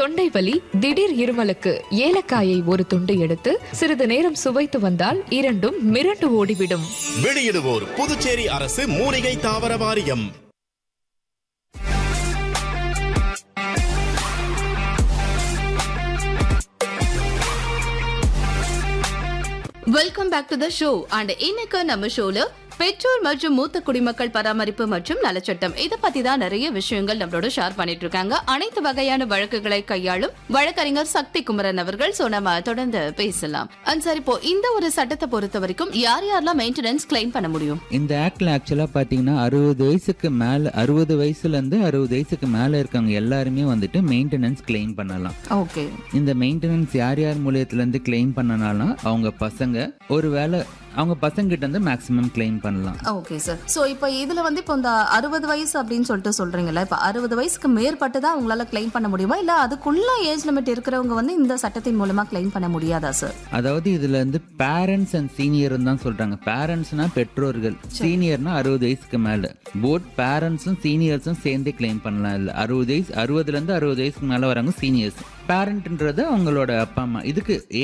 தொண்டை வலி திடீர் இருமலுக்கு ஏலக்காயை ஒரு துண்டு எடுத்து சிறிது நேரம் சுவைத்து வந்தால் இரண்டும் மிரண்டு ஓடிவிடும் வெளியிடுவோர் புதுச்சேரி அரசு மூலிகை தாவர வாரியம் welcome back to the show and இன்னைக்கு நம்ம ஷோல பெற்றோர் மற்றும் மூத்த குடிமக்கள் பராமரிப்பு மற்றும் நலச்சட்டம் இதை பத்தி தான் நிறைய விஷயங்கள் நம்மளோட ஷேர் பண்ணிட்டு இருக்காங்க அனைத்து வகையான வழக்குகளை கையாளும் வழக்கறிஞர் சக்தி குமரன் அவர்கள் சோ நம்ம தொடர்ந்து பேசலாம் அண்ட் சார் இப்போ இந்த ஒரு சட்டத்தை பொறுத்த வரைக்கும் யார் யாரெல்லாம் மெயின்டெனன்ஸ் கிளைம் பண்ண முடியும் இந்த ஆக்டில் ஆக்சுவலாக பார்த்தீங்கன்னா அறுபது வயசுக்கு மேலே அறுபது வயசுலேருந்து அறுபது வயசுக்கு மேலே இருக்கவங்க எல்லாருமே வந்துட்டு மெயின்டெனன்ஸ் கிளைம் பண்ணலாம் ஓகே இந்த மெயின்டெனன்ஸ் யார் யார் மூலியத்துலேருந்து கிளைம் பண்ணனாலும் அவங்க பசங்க ஒரு வேளை அவங்க பசங்கிட்ட இருந்து மேக்ஸிமம் கிளைம் பண்ணலாம் ஓகே சார் சோ இப்போ இதுல வந்து இப்போ இந்த அறுபது வயசு அப்படின்னு சொல்லிட்டு சொல்றீங்கல்ல இப்போ அறுபது வயசுக்கு மேற்பட்டு தான் உங்களால கிளைம் பண்ண முடியுமா இல்ல அதுக்குள்ள ஏஜ் லிமிட் இருக்கிறவங்க வந்து இந்த சட்டத்தின் மூலமா கிளைம் பண்ண முடியாதா சார் அதாவது இதுல இருந்து பேரண்ட்ஸ் அண்ட் சீனியர் தான் சொல்றாங்க பேரண்ட்ஸ்னா பெற்றோர்கள் சீனியர்னா அறுபது வயசுக்கு மேல போத் பேரண்ட்ஸும் சீனியர்ஸும் சேர்ந்தே கிளைம் பண்ணலாம் இல்ல அறுபது வயசு அறுபதுல இருந்து அறுபது வயசுக்கு மேல வரவங்க சீனியர்ஸ் பேரண்ட்ன்றது அவங்களோட அப்பா அம்மா இதுக்கு